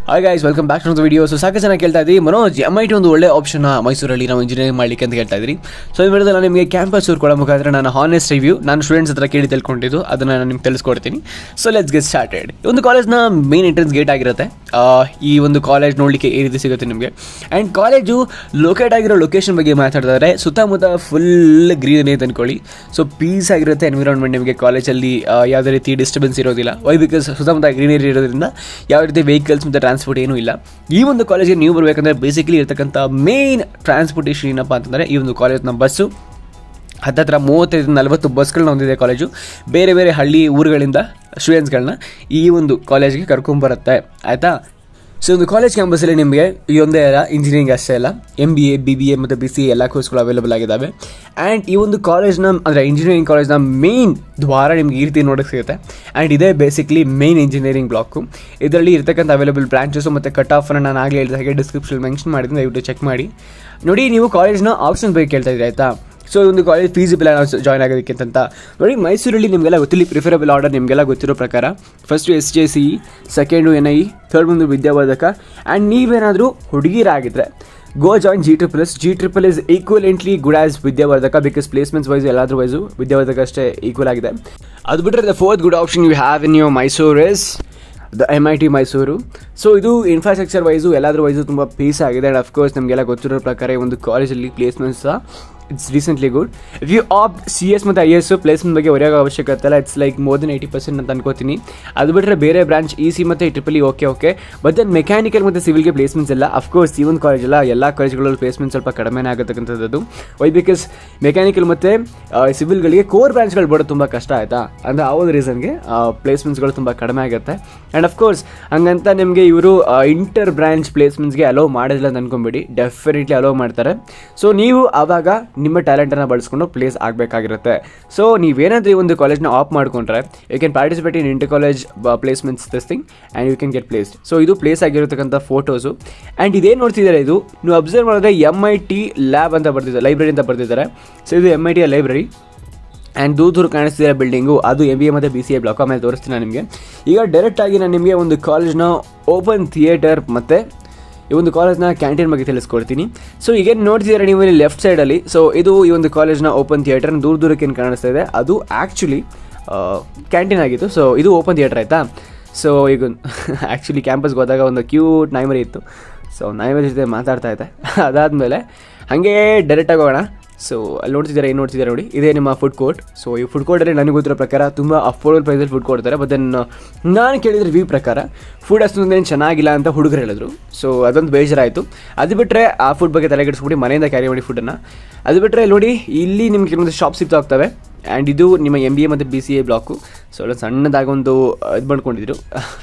hi guys welcome back to the video so ಸಾಕು ಜನ ಕೇಳ್ತಾ ಇದ್ದೀವಿ ಮನೋಜ್ ಎಮ್ ಐ ಟಿ ಒಂದು ಒಳ್ಳೆ ಆಪ್ಷನ್ ಮೈಸೂರಲ್ಲಿ ನಾವು ಇಂಜಿನಿಯರಿಂಗ್ ಮಾಡಲಿಕ್ಕೆ ಅಂತ ಹೇಳ್ತಾ ಇದ್ರಿ ಸೊ ಈ ವಿಡಿಯೋದಲ್ಲಿ ನಾನು ನಿಮಗೆ ಕ್ಯಾಂಪಸ್ ಟೂರ್ ಕೊಡೋ ಮುಖಾಂತರ ನಾನು ಹಾನೆಸ್ಟ್ ರಿವ್ಯೂ ನಾನು ಸ್ಟೂಡೆಂಟ್ಸ್ ಹತ್ರ ಕೇಳಿ ತಿಳ್ಕೊಂಡಿದ್ದು ಅದನ್ನು ನಾನು ನಿಮ್ಗೆ ತಿಳಿಸ್ಕೊಡ್ತೀನಿ ಸೊ ಲೆಟ್ಸ್ ಗೆಟ್ ಸ್ಟಾರ್ಟೆಡ್ ಈ ಒಂದು ಕಾಲೇಜ್ನ ಮೇನ್ ಎಂಟ್ರೆನ್ಸ್ ಗೇಟ್ ಆಗಿರುತ್ತೆ ಆ, ಈ ಒಂದು ಕಾಲೇಜ್ ನೋಡಲಿಕ್ಕೆ ಈ ರೀತಿ ಸಿಗುತ್ತೆ ನಿಮಗೆ ಆ್ಯಂಡ್ ಕಾಲೇಜು ಲೊಕೇಟ್ ಆಗಿರೋ ಲೊಕೇಶನ್ ಬಗ್ಗೆ ಮಾತಾಡ್ತಾರೆ ಸುತ್ತಮುತ್ತ ಫುಲ್ ಗ್ರೀನ್ ಅಂತ ಅನ್ಕೊಳ್ಳಿ ಸೊ ಪೀಸ್ ಆಗಿರುತ್ತೆ ಎನ್ವಿರಾನ್ಮೆಂಟ್ ನಿಮಗೆ ಕಾಲೇಜಲ್ಲಿ ಆ, ಯಾವುದೇ ರೀತಿ ಡಿಸ್ಟರ್ಬೆನ್ಸ್ ಇರೋದಿಲ್ಲ ವೈ ಬಿಕಾಸ್ ಸುತ್ತಮುತ್ತ ಗ್ರೀನರಿ ಇರೋದ್ರಿಂದ ಯಾವ ರೀತಿ ವೆಹಿಕಲ್ಸ್ ಮತ್ತು ಟ್ರಾನ್ಸ್ಪೋರ್ಟ್ ಏನೂ ಇಲ್ಲ ಈ ಒಂದು ಕಾಲೇಜಿಗೆ ನೀವು ಬರಬೇಕಂದ್ರೆ ಬೇಸಿಕಲಿ ಇರ್ತಕ್ಕಂಥ ಮೇನ್ ಟ್ರಾನ್ಸ್ಪೋರ್ಟೇಷನ್ ಏನಪ್ಪ ಅಂತಂದರೆ ಈ ಒಂದು ಕಾಲೇಜ್ನ ಬಸ್ಸು ಹತ್ತತ್ರ ಮೂವತ್ತೈದು ನಲವತ್ತು ಬಸ್ಗಳನ್ನ ಹೊಂದಿದೆ ಕಾಲೇಜು ಬೇರೆ ಬೇರೆ ಹಳ್ಳಿ ಊರುಗಳಿಂದ ಸ್ಟೂಡೆಂಟ್ಸ್ಗಳನ್ನ ಈ ಒಂದು ಕಾಲೇಜ್ಗೆ ಕರ್ಕೊಂಬರುತ್ತೆ ಆಯಿತಾ ಸೊ ಒಂದು ಕಾಲೇಜ್ ಕ್ಯಾಂಪಸಲ್ಲಿ ನಿಮಗೆ ಈ ಒಂದೇ ಅಲ್ಲ ಇಂಜಿನಿಯರಿಂಗ್ ಅಷ್ಟೇ ಅಲ್ಲ M B A B B A ಮತ್ತು ಬಿ ಸಿ ಎ ಎಲ್ಲ ಕೋರ್ಸ್ಗಳು ಅವೈಲೇಬಲ್ ಆಗಿದ್ದಾವೆ ಆ್ಯಂಡ್ ಈ ಒಂದು ಕಾಲೇಜ್ನ ಅಂದರೆ ಇಂಜಿನಿಯರಿಂಗ್ ಕಾಲೇಜ್ನ ಮೇನ್ ದ್ವಾರ ನಿಮ್ಗೆ ಈ ರೀತಿ ನೋಡೋಕ್ಕೆ ಸಿಗುತ್ತೆ ಆ್ಯಂಡ್ ಇದೇ ಬೇಸಿಕ್ಲಿ ಮೇನ್ ಇಂಜಿನಿಯರಿಂಗ್ ಬ್ಲಾಕು ಇದರಲ್ಲಿ ಇರ್ತಕ್ಕಂಥ ಅವೈಲೇಬಲ್ ಬ್ರಾಂಚಸ್ಸು ಮತ್ತು ಕಟ್ ಆಫನ್ನು ನಾನು ಆಗಲೇ ಹೇಳಿದ ಹಾಗೆ ಡಿಸ್ಕ್ರಿಪ್ಷನ್ ಮೆನ್ಷನ್ ಮಾಡಿದ್ದೀನಿ ದಯವಿಟ್ಟು ಚೆಕ್ ಮಾಡಿ ನೋಡಿ ನೀವು ಕಾಲೇಜ್ನ ಆಪ್ಷನ್ ಬಗ್ಗೆ ಕೇಳ್ತಾ ಇದ್ದೀರಿ ಆಯಿತಾ ಸೊ ಒಂದು ಕಾಲೇಜ್ ಫೀಸಿಬಲ್ ಜಾಯ್ನ್ ಆಗೋದಕ್ಕೆ ಅಂತ ನೋಡಿ ಮೈಸೂರಲ್ಲಿ ನಿಮಗೆಲ್ಲ ಗೊತ್ತಿಲ್ಲ ಪ್ರಿಫರಬಲ್ ಆರ್ಡರ್ ನಿಮಗೆಲ್ಲ ಗೊತ್ತಿರೋ ಪ್ರಕಾರ first S J C second N I third ಒಂದು ವಿದ್ಯಾವರ್ಧಕ ಆ್ಯಂಡ್ ನೀವೇನಾದರೂ ಹುಡುಗಿರಾಗಿದ್ದರೆ go join G triple S G triple is equivalently good as Vidyavardhaka because placements wise ಎಲ್ಲಾದ್ರ ವೈಸು ವಿದ್ಯಾವರ್ಧಕ ಅಷ್ಟೇ ಈಕ್ವಲ್ ಆಗಿದೆ ಅದು ಬಿಟ್ಟರೆ the fourth good option you have in your Mysore is the M I T Mysore so ಇದು infrastructure wise ಎಲ್ಲಾದ್ರ wise ತುಂಬ peace ಆಗಿದೆ and of course ನಮಗೆಲ್ಲ ಗೊತ್ತಿರೋ ಪ್ರಕಾರ ಈ ಒಂದು ಕಾಲೇಜಲ್ಲಿ ಪ್ಲೇಸ್ಮೆಂಟ್ಸ್ ಸಹ it's recently good if you opt C S ಮತ್ತು ಐ ಎಸ್ ಪ್ಲೇಸ್ಮೆಂಟ್ ಬಗ್ಗೆ ಹೊರೆಯಾಗೋ ಅವಶ್ಯಕತೆ ಇಲ್ಲ it's like more than eighty percent ಅಂತ ಅನ್ಕೋತೀನಿ ಅದು ಬಿಟ್ಟರೆ ಬೇರೆ ಬ್ರಾಂಚ್ ಇ ಸಿ ಮತ್ತು triple E okay okay but then mechanical ಮತ್ತು ಸಿವಿಲ್ಗೆ ಪ್ಲೇಸ್ಮೆಂಟ್ಸ್ ಇಲ್ಲ ಅಫ್ಕೋರ್ಸ್ ಈ ಒಂದು ಕಾಲೇಜ್ ಎಲ್ಲ ಎಲ್ಲ ಕಾಲೇಜ್ಗಳಲ್ಲಿ ಪ್ಲೇಸ್ಮೆಂಟ್ ಸ್ವಲ್ಪ ಕಡಿಮೆನೇ ಆಗತಕ್ಕಂಥದ್ದು ವೈ ಬಿಕಾಸ್ ಮೆಕ್ಯಾನಿಕಲ್ ಮತ್ತು ಸಿವಿಲ್ಗಳಿಗೆ ಕೋರ್ ಬ್ರಾಂಚ್ಗಳು ಬರೋದು ತುಂಬ ಕಷ್ಟ ಆಯಿತಾ ಅಂದರೆ ಆ ಒಂದು ರೀಸನ್ಗೆ ಪ್ಲೇಸ್ಮೆಂಟ್ಸ್ಗಳು ತುಂಬ ಕಡಿಮೆ ಆಗುತ್ತೆ ಆ್ಯಂಡ್ ಅಫ್ಕೋರ್ಸ್ ಹಂಗಂತ ನಿಮಗೆ ಇವರು ಇಂಟರ್ ಬ್ರಾಂಚ್ ಪ್ಲೇಸ್ಮೆಂಟ್ಸ್ಗೆ ಅಲೋ ಮಾಡೋದಿಲ್ಲ ಅಂತ ಅನ್ಕೊಂಬೇಡಿ ಡೆಫಿನೆಟ್ಲಿ ಅಲೋ ಮಾಡ್ತಾರೆ ಸೊ ನೀವು ಆವಾಗ ನಿಮ್ಮ ಟ್ಯಾಲೆಂಟನ್ನು ಬಳಸ್ಕೊಂಡು ಪ್ಲೇಸ್ ಆಗಬೇಕಾಗಿರುತ್ತೆ ಸೊ ನೀವೇನಾದರೂ ಈ ಒಂದು ಕಾಲೇಜ್ನ ಆಫ್ ಮಾಡ್ಕೊಂಡ್ರೆ you can participate in inter college placements this thing and you can get placed so ಇದು ಪ್ಲೇಸ್ ಆಗಿರತಕ್ಕಂಥ ಫೋಟೋಸು ಆ್ಯಂಡ್ ಇದೇನು ನೋಡ್ತಿದ್ದಾರೆ ಇದು ನೀವು ಅಬ್ಸರ್ವ್ ಮಾಡಿದ್ರೆ ಎಮ್ ಐ ಟಿ ಲ್ಯಾಬ್ ಅಂತ ಬರ್ತಿದ್ದಾರೆ ಲೈಬ್ರರಿ ಅಂತ ಬರ್ತಿದ್ದಾರೆ ಸೊ ಇದು ಎಮ್ ಐ ಟಿಯ ಲೈಬ್ರರಿ ಆ್ಯಂಡ್ ದೂರ ದೂರ ಕಾಣಿಸ್ತಿರೋ ಬಿಲ್ಡಿಂಗು ಅದು ಎಮ್ ಬಿ ಎ ಮತ್ತು ಬಿ ಸಿ ಎ ಬ್ಲಾಕ್ ಆಮೇಲೆ ತೋರಿಸ್ತೀನಿ ನಾನು ನಿಮಗೆ ಈಗ ಡೈರೆಕ್ಟಾಗಿ ನಾನು ನಿಮಗೆ ಒಂದು ಕಾಲೇಜ್ನ ಓಪನ್ ಥಿಯೇಟರ್ ಮತ್ತು ಈ ಒಂದು ಕಾಲೇಜ್ನ ಕ್ಯಾಂಟೀನ್ ಬಗ್ಗೆ ತಿಳಿಸ್ಕೊಡ್ತೀನಿ ಸೊ ಈಗೇನು ನೋಡ್ತಿದ್ದಾರೆ ನೀವು ಇಲ್ಲಿ ಲೆಫ್ಟ್ ಸೈಡಲ್ಲಿ ಸೊ ಇದು ಈ ಒಂದು ಕಾಲೇಜ್ನ ಓಪನ್ ಥಿಯೇಟರ್ ದೂರ ದೂರಕ್ಕೆ ಏನು ಕಾಣಿಸ್ತಾ ಇದೆ ಅದು ಆ್ಯಕ್ಚುಲಿ ಕ್ಯಾಂಟೀನ್ ಆಗಿತ್ತು ಸೊ ಇದು ಓಪನ್ ಥಿಯೇಟರ್ ಆಯಿತಾ ಸೊ ಈಗ ಆ್ಯಕ್ಚುಲಿ ಕ್ಯಾಂಪಸ್ಗೆ ಹೋದಾಗ ಒಂದು ಕ್ಯೂಟ್ ನಾಯ್ಮರಿ ಇತ್ತು ಸೊ ನಾಯ್ಮರಿ ಜೊತೆ ಮಾತಾಡ್ತಾ ಇದ್ದೆ ಅದಾದಮೇಲೆ ಹಾಗೆ ಡೈರೆಕ್ಟಾಗಿ ಹೋಗೋಣ ಸೊ ಅಲ್ಲಿ ನೋಡ್ತಿದ್ದಾರೆ ಏನು ನೋಡ್ತಿದ್ದಾರೆ ನೋಡಿ ಇದೇ ನಿಮ್ಮ ಫುಡ್ ಕೋರ್ಟ್ ಸೊ ಈ ಫುಡ್ ಕೋರ್ಟಲ್ಲಿ ನನಗೆ ಗೊತ್ತಿರೋ ಪ್ರಕಾರ ತುಂಬ ಅಫೋರ್ಡಬಲ್ ಪ್ರೈಸಲ್ಲಿ ಫುಡ್ ಕೊಡ್ತಾರೆ ಬಟ್ ದೆನ್ ನಾನು ಕೇಳಿದ್ರೆ ರಿವ್ಯೂ ಪ್ರಕಾರ ಫುಡ್ ಅಷ್ಟೊಂದೇನು ಚೆನ್ನಾಗಿಲ್ಲ ಅಂತ ಹುಡುಗರು ಹೇಳಿದ್ರು ಸೊ ಅದೊಂದು ಬೇಜಾರಾಯಿತು ಅದು ಬಿಟ್ಟರೆ ಆ ಫುಡ್ ಬಗ್ಗೆ ತಲೆ ಕೆಡಿಸ್ಬಿಟ್ಟು ಮನೆಯಿಂದ ಕ್ಯಾರಿ ಮಾಡಿ ಫುಡ್ಡನ್ನು ಅದು ಬಿಟ್ಟರೆ ನೋಡಿ ಇಲ್ಲಿ ನಿಮ್ಗೆ ಕೆಲವೊಂದು ಶಾಪ್ ಸಿಗ್ತಾ ಹೋಗ್ತವೆ ಆ್ಯಂಡ್ ಇದು ನಿಮ್ಮ ಎಮ್ ಬಿ ಎ ಮತ್ತು B C A block so ಅಲ್ಲೊಂದು ಸಣ್ಣದಾಗೊಂದು ಇದು ಮಾಡ್ಕೊಂಡಿದ್ರು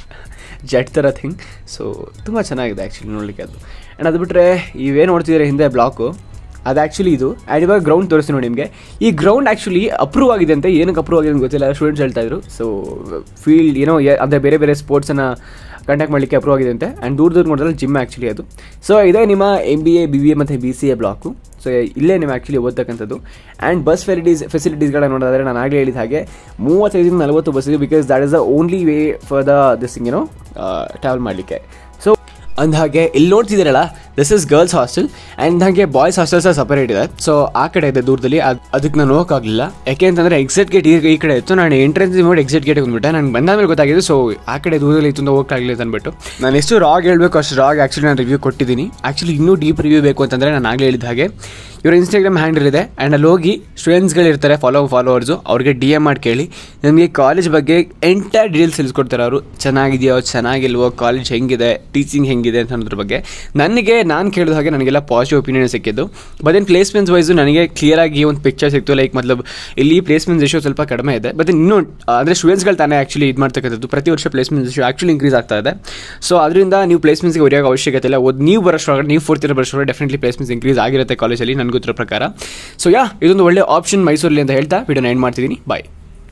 ಜೆಟ್ ಥರ ಥಿಂಗ್ ಸೊ ತುಂಬ ಚೆನ್ನಾಗಿದೆ ಆ್ಯಕ್ಚುಲಿ ನೋಡಲಿಕ್ಕೆ ಅದು ಆ್ಯಂಡ್ ಅದು ಬಿಟ್ಟರೆ ಇವೇನು ನೋಡ್ತಿದ್ದಾರೆ ಹಿಂದೆ ಬ್ಲಾಕು ಅದು ಆ್ಯಕ್ಚುಲಿ ಇದು ಆ್ಯಂಡ್ ಇವಾಗ ಗ್ರೌಂಡ್ ತೋರಿಸ್ತೀನಿ ನೋಡಿ ನಿಮಗೆ ಈ ಗ್ರೌಂಡ್ ಆ್ಯಕ್ಚುಲಿ ಅಪ್ರೂವ್ ಆಗಿದೆ ಅಂತ ಏನಕ್ಕೆ ಅಪ್ರೂವ್ ಆಗಿದೆ ಅಂತ ಗೊತ್ತಿಲ್ಲ ಸ್ಟೂಡೆಂಟ್ಸ್ ಹೇಳ್ತಾ ಇದ್ರು ಸೊ ಫೀಲ್ಡ್ ಏನೋ ಯ- ಅಂದರೆ ಬೇರೆ ಬೇರೆ ಸ್ಪೋರ್ಟ್ಸನ್ನು ಕಂಡಕ್ಟ್ ಮಾಡಲಿಕ್ಕೆ ಅಪ್ರೂವ್ ಆಗಿದೆ ಅಂತೆ ಆ್ಯಂಡ್ ದೂರ ದೂರ ನೋಡಿದ್ರೆ ಜಿಮ್ ಆ್ಯಕ್ಚುಲಿ ಅದು ಸೊ ಇದೇ ನಿಮ್ಮ M B A B B A ಮತ್ತು B C A block so ಇಲ್ಲೇ ನೀವು ಆ್ಯಕ್ಚುಲಿ ಓದ್ತಕ್ಕಂಥದ್ದು ಆ್ಯಂಡ್ ಬಸ್ ಫೆಸಿಲಿಟೀಸ್ ಫೆಸಿಲಿಟೀಸ್ಗಳನ್ನ ನೋಡೋದಾದ್ರೆ ನಾನು ಆಗಲೇ ಹೇಳಿದ ಹಾಗೆ ಮೂವತ್ತೈದರಿಂದ ನಲವತ್ತು ಬಸ್ ಇದೆ because that is the only way for the this ಏನೋ ಟ್ರಾವೆಲ್ ಮಾಡಲಿಕ್ಕೆ ಸೊ ಅಂದ ಹಾಗೆ ಇಲ್ಲಿ ನೋಡ್ತಿದ್ದೀರಲ್ಲ this is girls hostel and ಹಾಗೆ ಬಾಯ್ಸ್ ಹಾಸ್ಟೆಲ್ಸ್ ಸಪರೇಟ್ ಇದೆ ಸೊ ಆ ಕಡೆ ಇದೆ ದೂರದಲ್ಲಿ ಅದು ಅದಕ್ಕೆ ನಾನು ಹೋಗೋಕ್ಕಾಗಲಿಲ್ಲ ಯಾಕೆ ಅಂತಂದರೆ ಎಕ್ಸಿಟ್ ಗೇಟ್ ಈ ಈ ಕಡೆ ಇತ್ತು ನಾನು ಎಂಟ್ರೆನ್ಸ್ ನೋಡಿ ಎಕ್ಸಿಟ್ ಗೇಟ್ಗೆ ಬಂದ್ಬಿಟ್ಟೆ ನನಗೆ ಬಂದಾದ್ಮೇಲೆ ಗೊತ್ತಾಗಿದೆ ಸೊ ಆ ಕಡೆ ದೂರದಲ್ಲಿ ಇತ್ತು ಅಂತ ಹೋಗೋಕ್ಕಾಗಲಿಲ್ಲ ಅಂತ ಅಂದ್ಬಿಟ್ಟು ನಾನು ಎಷ್ಟು ರಾಗ್ ಹೇಳಬೇಕು ಅಷ್ಟು ರಾಗ್ ಆ್ಯಕ್ಚುಲಿ ನಾನು ರಿವ್ಯೂ ಕೊಟ್ಟಿದ್ದೀನಿ ಆ್ಯಕ್ಚುಲಿ ಇನ್ನೂ ಡೀಪ್ ರಿವ್ಯೂ ಬೇಕು ಅಂತಂದರೆ ನಾನು ಆಗಲೇ ಹೇಳಿದ ಹಾಗೆ ಇವ್ರ ಇನ್ಸ್ಟಾಗ್ರಾಮ್ ಹ್ಯಾಂಡಲ್ ಇದೆ ಆ್ಯಂಡ್ ಅಲ್ಲಿ ಹೋಗಿ ಸ್ಟೂಡೆಂಟ್ಸ್ಗಳಿರ್ತಾರೆ ಫಾಲೋ ಫಾಲೋವರ್ಸು ಅವ್ರಿಗೆ ಡಿ ಎಮ್ ಮಾಡಿ ಕೇಳಿ ನಮಗೆ ಕಾಲೇಜ್ ಬಗ್ಗೆ ಎಂಟೈರ್ ಡೀಟೇಲ್ಸ್ ತಿಳಿಸ್ಕೊಡ್ತಾರೆ ಅವರು ಚೆನ್ನಾಗಿದೆಯೋ ಚೆನ್ನಾಗಿಲ್ವೋ ಕಾಲೇಜ್ ಹೆಂಗಿದೆ ಟೀಚಿಂಗ್ ಹೆಂಗಿದೆ ಅಂತ ಅನ್ನೋದ್ರ ಬಗ್ಗೆ ನನಗೆ ನಾನು ಕೇಳಿದ ಹಾಗೆ ನನಗೆಲ್ಲ ಪಾಸಿಟಿವ್ ಒಪಿನಿಯನ್ ಸಿಕ್ಕಿದ್ದು ಬಟ್ ದೆನ್ ಪ್ಲೇಸ್ಮೆಂಟ್ಸ್ ವೈಸು ನನಗೆ ಕ್ಲಿಯರಾಗಿ ಒಂದು ಪಿಕ್ಚರ್ ಸಿಕ್ತು ಲೈಕ್ ಮತ್ಲಬ್ ಇಲ್ಲಿ ಪ್ಲೇಸ್ಮೆಂಟ್ಸ್ ಇಶ್ಯೂ ಸ್ವಲ್ಪ ಕಡಿಮೆ ಇದೆ ಬಟ್ ಇನ್ನೂ ಅಂದರೆ ಸ್ಟೂಡೆಂಟ್ಸ್ಗಳು ತಾನೇ ಆ್ಯಕ್ಚುಲಿ ಇದು ಮಾಡ್ತಕ್ಕಂಥದ್ದು ಪ್ರತಿ ವರ್ಷ ಪ್ಲೇಸ್ಮೆಂಟ್ಸ್ ಇಶ್ಯೂ ಆ್ಯಕ್ಚುಲಿ ಇನ್ಕ್ರೀಸ್ ಆಗ್ತಾ ಇದೆ ಸೊ ಅದರಿಂದ ನೀವು ಪ್ಲೇಸ್ಮೆಂಟ್ಸ್ಗೆ ಹೊರೆಯಾಗೋ ಅವಶ್ಯಕತೆ ಇಲ್ಲ ಒಂದು ನೀವು ಬರೋಷ್ಟೊಳಗೆ ನೀವು ಫೋರ್ತ್ ಇಯರ್ ಬರೋಷ್ಟೊಳಗೆ ಡೆಫಿನೆಟ್ಲಿ ಪ್ಲೇಸ್ಮೆಂಟ್ಸ್ ಇನ್ಕ್ರೀಸ್ ಆಗಿರುತ್ತೆ ಕಾಲೇಜಲ್ಲಿ ನನಗೆ ಗೊತ್ತಿರೋ ಪ್ರಕಾರ ಸೊ ಯಾ ಇದೊಂದು ಒಳ್ಳೆ ಆಪ್ಷನ್ ಮೈಸೂರಲ್ಲಿ ಅಂತ ಹೇಳ್ತಾ ವಿಡಿಯೋನ ಎಂಡ್ ಮಾಡ್ತಿದ್ದೀನಿ ಬಾಯ್